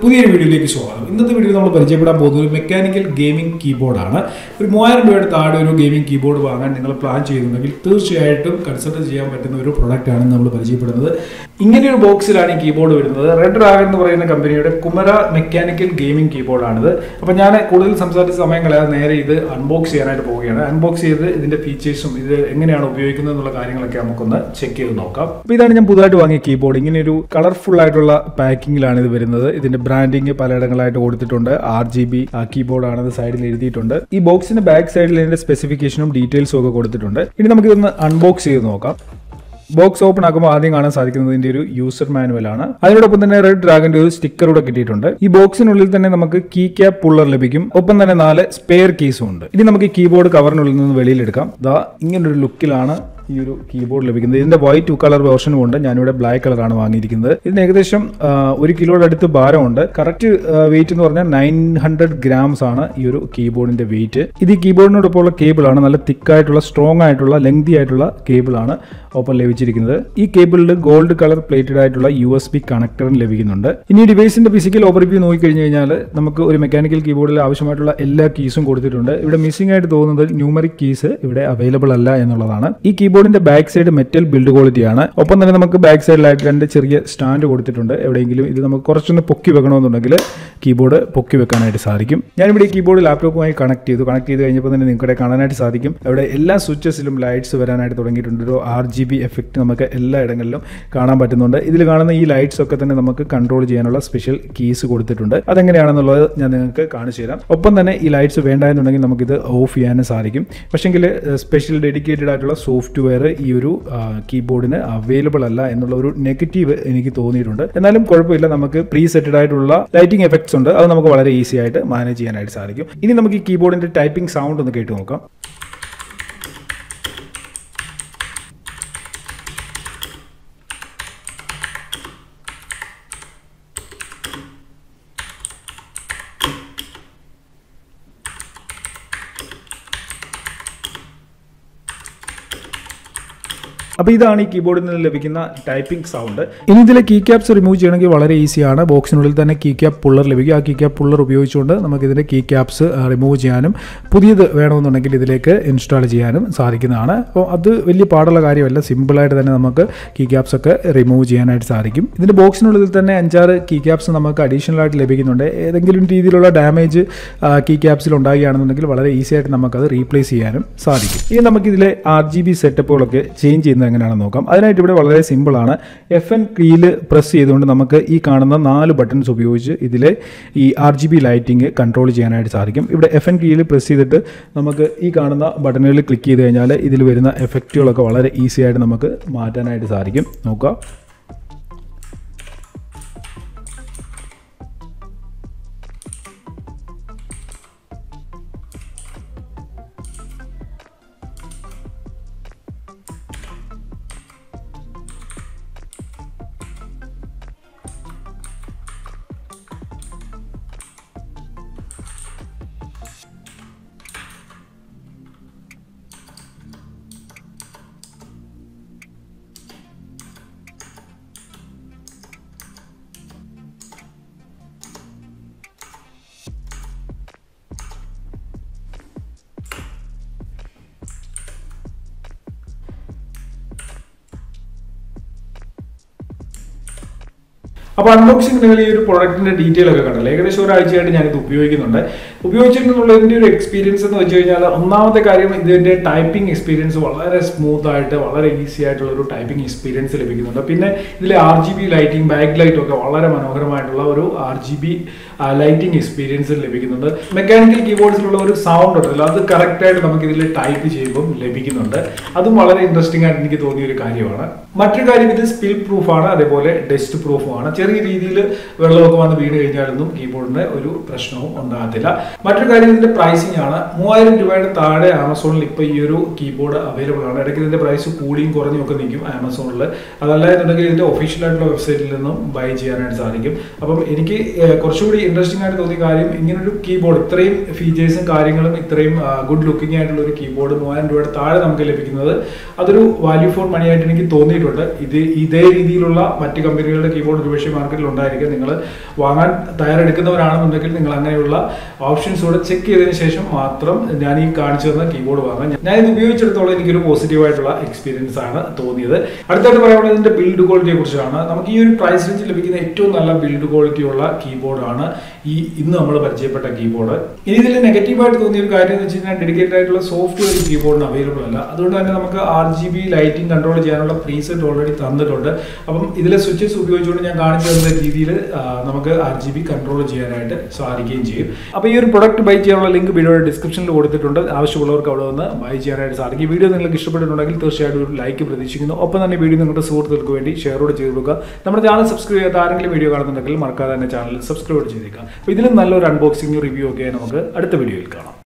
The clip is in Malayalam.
പുതിയൊരു വീഡിയോയിലേക്ക് സ്വാഗതം ഇന്നത്തെ വീഡിയോ നമ്മൾ പരിചയപ്പെടാൻ പോകുന്നത് ഒരു മെക്കാനിക്കൽ ഗെയിമിംഗ് കീബോർഡാണ് ഒരു മൂവായിരം രൂപയുടെ താഴെ ഒരു ഗെയിമിംഗ് കീബോർഡ് വാങ്ങാൻ നിങ്ങൾ പ്ലാൻ ചെയ്യുന്നുണ്ടെങ്കിൽ തീർച്ചയായിട്ടും കൺസൾട്ട് ചെയ്യാൻ പറ്റുന്ന ഒരു പ്രൊഡക്റ്റ് ആണ് നമ്മൾ പരിചയപ്പെടുന്നത് ഇങ്ങനെയൊരു ബോക്സിലാണ് ഈ കീബോർഡ് വരുന്നത് റെഡ് ഡ്രാഗൺ എന്ന് പറയുന്ന കമ്പനിയുടെ കുമര മെക്കാനിക്കൽ ഗെയിമിംഗ് കീബോർഡാണിത് അപ്പോൾ ഞാൻ കൂടുതൽ സംസാരിച്ച സമയം കളയാതെ നേരെ ഇത് അൺബോക്സ് ചെയ്യാനായിട്ട് പോവുകയാണ് അൺബോക്സ് ചെയ്ത് ഇതിന്റെ ഫീച്ചേഴ്സും ഇത് എങ്ങനെയാണ് ഉപയോഗിക്കുന്നത് എന്നുള്ള കാര്യങ്ങളൊക്കെ നമുക്കൊന്ന് ചെക്ക് ചെയ്ത് നോക്കാം അപ്പോൾ ഇതാണ് ഞാൻ പുതുതായിട്ട് വാങ്ങിയ കീബോർഡ് ഇങ്ങനെ ഒരു കളർഫുൾ ആയിട്ടുള്ള പാക്കിങ്ങിലാണ് ഇത് വരുന്നത് ഇതിന്റെ ബ്രാൻഡിങ് പലയിടങ്ങളായിട്ട് കൊടുത്തിട്ടുണ്ട് ആർ ജി ബി കീബോർഡ് ആണ് ഇത് സൈഡിൽ എഴുതിയിട്ടുണ്ട് ഈ ബോക്സിന്റെ ബാക്ക് സൈഡിൽ ഇതിന്റെ സ്പെസിഫിക്കേഷനും ഡീറ്റെയിൽസും ഒക്കെ കൊടുത്തിട്ടുണ്ട് ഇനി നമുക്ക് ഇതൊന്ന് അൺബോക്സ് ചെയ്ത് നോക്കാം ബോക്സ് ഓപ്പൺ ആക്കുമ്പോൾ ആദ്യം കാണാൻ സാധിക്കുന്നത് ഇതിന്റെ ഒരു യൂസർ മാനുവൽ ആണ് അതിനോടൊപ്പം തന്നെ റെഡ് ഡ്രാഗന്റെ ഒരു സ്റ്റിക്കർ കൂടെ കിട്ടിയിട്ടുണ്ട് ഈ ബോക്സിനുള്ളിൽ തന്നെ നമുക്ക് കീ ക്യാപ്പ് പുള്ളർ ലഭിക്കും ഒപ്പം തന്നെ നാല് സ്പെയർ കീസും ഉണ്ട് ഇനി നമുക്ക് ഈ കീബോർഡ് കവറിനുള്ളിൽ നിന്ന് വെളിയിലെടുക്കാം ദാ ഇങ്ങനൊരു ലുക്കിലാണ് ഈ ഒരു കീബോർഡ് ലഭിക്കുന്നത് ഇതിന്റെ വൈറ്റ് ടു കളർ വേർഷനും ഉണ്ട് ഞാനിവിടെ ബ്ലാക്ക് കളറാണ് വാങ്ങിയിരിക്കുന്നത് ഇതിന് ഏകദേശം ആ, ഒരു കിലോയുടെ അടുത്ത് ഭാരമുണ്ട് കറക്റ്റ് വെയിറ്റ് എന്ന് പറഞ്ഞാൽ നയൻ ഹൺഡ്രഡ് ഗ്രാംസ് ആണ് ഈ ഒരു കീബോർഡിന്റെ വെയിറ്റ് ഇത് ഈ കീബോർഡിനോടൊപ്പം ഉള്ള കേബിളാണ് നല്ല തിക്കായിട്ടുള്ള സ്ട്രോങ് ആയിട്ടുള്ള ലെങ്തി ആയിട്ടുള്ള കേബിളാണ് ഒപ്പം ലഭിച്ചിരിക്കുന്നത് ഈ കേബിളിൽ ഗോൾഡ് കളർ പ്ലേറ്റഡ് ആയിട്ടുള്ള യു എസ് ബി കണക്ടറും ലഭിക്കുന്നുണ്ട് ഇനി ഡിവൈസിന്റെ ഫിസിക്കൽ ഓവർവ്യൂ നോക്കിക്കഴിഞ്ഞ് കഴിഞ്ഞാൽ നമുക്ക് ഒരു മെക്കാനിക്കൽ കീബോർഡിൽ ആവശ്യമായിട്ടുള്ള എല്ലാ കീസും കൊടുത്തിട്ടുണ്ട് ഇവിടെ മിസ്സിംഗ് ആയിട്ട് തോന്നുന്നത് ന്യൂമറിക് കീസ് ഇവിടെ അവൈലബിൾ അല്ല എന്നുള്ളതാണ് ഈ കീബോർഡിന്റെ back side metal build quality ആണ് ഒപ്പം തന്നെ നമുക്ക് ബാക്ക് സൈഡിലായിട്ട് രണ്ട് ചെറിയ സ്റ്റാൻഡ് കൊടുത്തിട്ടുണ്ട് എവിടെയെങ്കിലും ഇത് നമുക്ക് കുറച്ചൊന്ന് പൊക്കി വെക്കണമെന്നുണ്ടെങ്കിൽ കീബോർഡ് പൊക്കി വെക്കാനായിട്ട് സാധിക്കും ഞാനിവിടെ ഈ കീബോർഡ് ലാപ്ടോപ്പുമായി കണക്ട് ചെയ്തു കണക്ട് ചെയ്ത് കഴിഞ്ഞപ്പോൾ തന്നെ നിങ്ങൾക്ക് കാണാനായിട്ട് സാധിക്കും അവിടെ എല്ലാ സ്വിച്ചസിലും ലൈറ്റ്സ് വരാനായിട്ട് തുടങ്ങിയിട്ടുണ്ട് ഒരു ആർ ജി ബി എഫക്റ്റ് നമുക്ക് എല്ലാ ഇടങ്ങളിലും കാണാൻ പറ്റുന്നുണ്ട് ഇതിൽ കാണുന്ന ഈ ലൈറ്റ്സ് ഒക്കെ തന്നെ നമുക്ക് കൺട്രോൾ ചെയ്യാനുള്ള സ്പെഷ്യൽ കീസ് കൊടുത്തിട്ടുണ്ട് അതെങ്ങനെയാണെന്നുള്ളത് ഞാൻ നിങ്ങൾക്ക് കാണിച്ചു തരാം ഒപ്പം തന്നെ ഈ ലൈറ്റ്സ് വേണ്ട എന്നുണ്ടെങ്കിൽ നമുക്കിത് ഓഫ് ചെയ്യാനും സാധിക്കും പക്ഷെങ്കിൽ സ്പെഷ്യൽ ഡെഡിക്കേറ്റഡ് ആയിട്ടുള്ള സോഫ്റ്റ്വെയർ ഈ ഒരു കീബോർഡിന് അവൈലബിൾ അല്ല എന്നുള്ള ഒരു നെഗറ്റീവ് എനിക്ക് തോന്നിയിട്ടുണ്ട് എന്നാലും കുഴപ്പമില്ല നമുക്ക് പ്രീ സെറ്റഡ് ആയിട്ടുള്ള ലൈറ്റിംഗ് എഫക്ട്സ് ഉണ്ട് അത് നമുക്ക് വളരെ ഈസി ആയിട്ട് മാനേജ് ചെയ്യാനായിട്ട് സാധിക്കും ഇനി നമുക്ക് ഈ കീബോർഡിന്റെ ടൈപ്പിംഗ് സൗണ്ട് ഒന്ന് കേട്ട് നോക്കാം അപ്പോൾ ഇതാണ് ഈ കീബോർഡിൽ നിന്ന് ലഭിക്കുന്ന ടൈപ്പിംഗ് സൗണ്ട് ഇനി ഇതിലെ കീ ക്യാപ്സ് റിമൂവ് ചെയ്യണമെങ്കിൽ വളരെ ഈസിയാണ് ബോക്സിനുള്ളിൽ തന്നെ കീ ക്യാപ്പ് പുള്ളർ ലഭിക്കും ആ കീ ക്യാപ്പ് പുള്ളർ ഉപയോഗിച്ചുകൊണ്ട് നമുക്ക് ഇതിന്റെ കീ ക്യാപ്സ് റിമൂവ് ചെയ്യാനും പുതിയത് വേണമെന്നുണ്ടെങ്കിൽ ഇതിലേക്ക് ഇൻസ്റ്റാൾ ചെയ്യാനും സാധിക്കുന്നതാണ് അപ്പോൾ അത് വലിയ പാടുള്ള കാര്യമല്ല സിമ്പിളായിട്ട് തന്നെ നമുക്ക് കീ ക്യാപ്സ് ഒക്കെ റിമൂവ് ചെയ്യാനായിട്ട് സാധിക്കും ഇതിന്റെ ബോക്സിനുള്ളിൽ തന്നെ അഞ്ചാറ് കീ ക്യാപ്സ് നമുക്ക് അഡീഷണൽ ആയിട്ട് ലഭിക്കുന്നുണ്ട് ഏതെങ്കിലും രീതിയിലുള്ള ഡാമേജ് കീ ക്യാപ്സിൽ ഉണ്ടാകുകയാണെന്നുണ്ടെങ്കിൽ വളരെ ഈസി ആയിട്ട് നമുക്കത് റീപ്ലേസ് ചെയ്യാനും സാധിക്കും ഇനി നമുക്കിതിലെ ആർ ജി ബി സെറ്റപ്പുകളൊക്കെ ചേഞ്ച് ചെയ്യുന്നത് എങ്ങനെയാണെന്ന് നോക്കാം അതിനായിട്ട് ഇവിടെ വളരെ സിമ്പിളാണ് എഫ് എൻ കീയിൽ പ്രസ് ചെയ്തുകൊണ്ട് നമുക്ക് ഈ കാണുന്ന നാല് ബട്ടൺസ് ഉപയോഗിച്ച് ഇതിലെ ഈ R G B lighting control ചെയ്യാനായിട്ട് സാധിക്കും ഇവിടെ എഫ് എൻ കീയിൽ പ്രസ് ചെയ്തിട്ട് നമുക്ക് ഈ കാണുന്ന ബട്ടണുകളിൽ ക്ലിക്ക് ചെയ്ത് കഴിഞ്ഞാൽ ഇതിൽ വരുന്ന എഫക്റ്റുകളൊക്കെ വളരെ ഈസി ആയിട്ട് നമുക്ക് മാറ്റാനായിട്ട് സാധിക്കും നോക്കുക അപ്പോൾ അൺബോക്സിംഗ് നിങ്ങൾ ഈ ഒരു പ്രൊഡക്റ്റിന്റെ ഡീറ്റെയിൽ ഒക്കെ കണ്ടല്ലോ ഏകദേശം ഒരാഴ്ചയായിട്ട് ഞാനിത് ഉപയോഗിക്കുന്നുണ്ട് ഉപയോഗിച്ചിട്ടുള്ളതിന്റെ ഒരു എക്സ്പീരിയൻസ് എന്ന് വെച്ച് കഴിഞ്ഞാൽ ഒന്നാമത്തെ കാര്യം ഇതിന്റെ ടൈപ്പിംഗ് എക്സ്പീരിയൻസ് വളരെ സ്മൂത്ത് ആയിട്ട് വളരെ ഈസി ആയിട്ടുള്ള ഒരു ടൈപ്പിംഗ് എക്സ്പീരിയൻസ് ലഭിക്കുന്നുണ്ട് പിന്നെ ഇതിലെ R G B lighting back ലൈറ്റും ഒക്കെ വളരെ മനോഹരമായിട്ടുള്ള ഒരു R G B lighting experience ലഭിക്കുന്നുണ്ട് മെക്കാനിക്കൽ കീബോർഡ്സിലുള്ള ഒരു സൗണ്ട് ഉണ്ടല്ലോ അത് കറക്റ്റ് ആയിട്ട് നമുക്ക് ഇതിൽ ടൈപ്പ് ചെയ്യുമ്പോൾ ലഭിക്കുന്നുണ്ട് അതും വളരെ ഇൻട്രസ്റ്റിംഗ് ആയിട്ട് എനിക്ക് തോന്നിയ ഒരു കാര്യമാണ് മറ്റൊരു കാര്യം ഇത് സ്പിൽ പ്രൂഫ് ആണ് അതേപോലെ ഡസ്റ്റ് പ്രൂഫും ആണ് ചെറിയ രീതിയിൽ വെള്ളമൊക്കെ വന്ന് വീണ് കഴിഞ്ഞാലൊന്നും കീബോർഡിന് ഒരു പ്രശ്നവും ഉണ്ടാകത്തില്ല മറ്റൊരു കാര്യം ഇതിന്റെ പ്രൈസിംഗ് ആണ് മൂവായിരം രൂപയുടെ താഴെ ആമസോണിൽ ഇപ്പോൾ ഈ ഒരു കീബോർഡ് അവൈലബിൾ ആണ് ഇടയ്ക്ക് ഇതിന്റെ പ്രൈസ് കൂടിയും കുറഞ്ഞും ഒക്കെ നിൽക്കും ആമസോണിൽ അതല്ല എന്നുണ്ടെങ്കിൽ ഇതിന്റെ ഒഫീഷ്യൽ ആയിട്ടുള്ള വെബ്സൈറ്റിൽ നിന്നും ബൈ ചെയ്യാനായിട്ട് സാധിക്കും അപ്പം എനിക്ക് ഏഹ്, കുറച്ചുകൂടി ഇൻട്രസ്റ്റിംഗ് ആയിട്ട് തോന്നിയ കാര്യം ഇങ്ങനൊരു കീബോർഡ് ഇത്രയും ഫീച്ചേഴ്സും കാര്യങ്ങളും ഇത്രയും ഗുഡ് ലുക്കിംഗ് ആയിട്ടുള്ള ഒരു കീബോർഡ് മൂവായിരം രൂപയുടെ താഴെ നമുക്ക് ലഭിക്കുന്നത് അതൊരു വാല്യൂ ഫോർ മണി ആയിട്ട് എനിക്ക് തോന്നിയിട്ടുണ്ട് ഇത് ഇതേ രീതിയിലുള്ള മറ്റ് കമ്പനികളുടെ കീബോർഡ് ഒരുപക്ഷെ ഒരുപക്ഷെ മാർക്കറ്റിൽ ഉണ്ടായിരിക്കും നിങ്ങൾ വാങ്ങാൻ തയ്യാറെടുക്കുന്നവരാണെന്നുണ്ടെങ്കിൽ നിങ്ങൾ അങ്ങനെയുള്ള ഓപ്ഷൻസ് കൂടെ ചെക്ക് ചെയ്തതിന് ശേഷം മാത്രം ഞാൻ ഈ കാണിച്ചു തന്ന കീബോർഡ് വാങ്ങാം ഞാൻ ഇത് ഉപയോഗിച്ചെടുത്തോളം എനിക്കൊരു പോസിറ്റീവായിട്ടുള്ള എക്സ്പീരിയൻസ് ആണ് തോന്നിയത് അടുത്തായിട്ട് പറയാനുള്ളത് ഇതിന്റെ ബിൽഡ് ക്വാളിറ്റിയെ കുറിച്ചാണ് നമുക്ക് ഈ ഒരു പ്രൈസ് റേഞ്ചിൽ ലഭിക്കുന്ന ഏറ്റവും നല്ല ബിൽഡ് ക്വാളിറ്റി ഉള്ള കീബോർഡാണ് ഈ ഇന്ന് നമ്മൾ പരിചയപ്പെട്ട കീബോർഡ് ഇനി ഇതിൽ നെഗറ്റീവായിട്ട് തോന്നിയ ഒരു കാര്യം എന്ന് വെച്ച് കഴിഞ്ഞാൽ ഡെഡിക്കേറ്റഡ് ആയിട്ടുള്ള സോഫ്റ്റ്വെയർ കീബോർഡിന് അവൈലബിൾ അല്ല അതുകൊണ്ട് തന്നെ നമുക്ക് R G B lighting control ചെയ്യാനുള്ള പ്രീസെറ്റ് ഓൾറെഡി തന്നിട്ടുണ്ട് അപ്പം ഇതിലെ സ്വിച്ചസ് ഉപയോഗിച്ചുകൊണ്ട് ഞാൻ കാണിച്ചു തന്ന രീതിയിൽ നമുക്ക് ആർ ജി ബി കൺട്രോൾ ചെയ്യാനായിട്ട് സാധിക്കുകയും ചെയ്യും അപ്പോൾ ഈ ഒരു പ്രൊഡക്റ്റ് ബൈ ചെയ്യാനുള്ള ലിങ്ക് വീഡിയോയുടെ ഡിസ്ക്രിപ്ഷനിൽ കൊടുത്തിട്ടുണ്ട് ആവശ്യമുള്ളവർക്ക് അവിടെ വന്ന് ബൈ ചെയ്യാനായിട്ട് സാധിക്കും ഈ വീഡിയോ നിങ്ങൾക്ക് ഇഷ്ടപ്പെട്ടിട്ടുണ്ടെങ്കിൽ തീർച്ചയായിട്ടും ഒരു ലൈക്ക് പ്രതീക്ഷിക്കുന്നു ഒപ്പം തന്നെ വീഡിയോ നിങ്ങളുടെ സുഹൃത്തുക്കൾക്ക് വേണ്ടി ഷെയർ കൂടെ ചെയ്ത് കൊടുക്കുക നമ്മുടെ ചാനൽ സബ്സ്ക്രൈബ് ചെയ്യാത്ത ആരെങ്കിലും വീഡിയോ കാണുന്നുണ്ടെങ്കിൽ മറക്കാതെ തന്നെ ചാനൽ സബ്സ്ക്രൈബ് ചെയ്തേക്കാം അപ്പോൾ ഇതിലും നല്ലൊരു അൺബോക്സിംഗ് റിവ്യൂ ഒക്കെ നമുക്ക് അടുത്ത വീഡിയോയിൽ കാണാം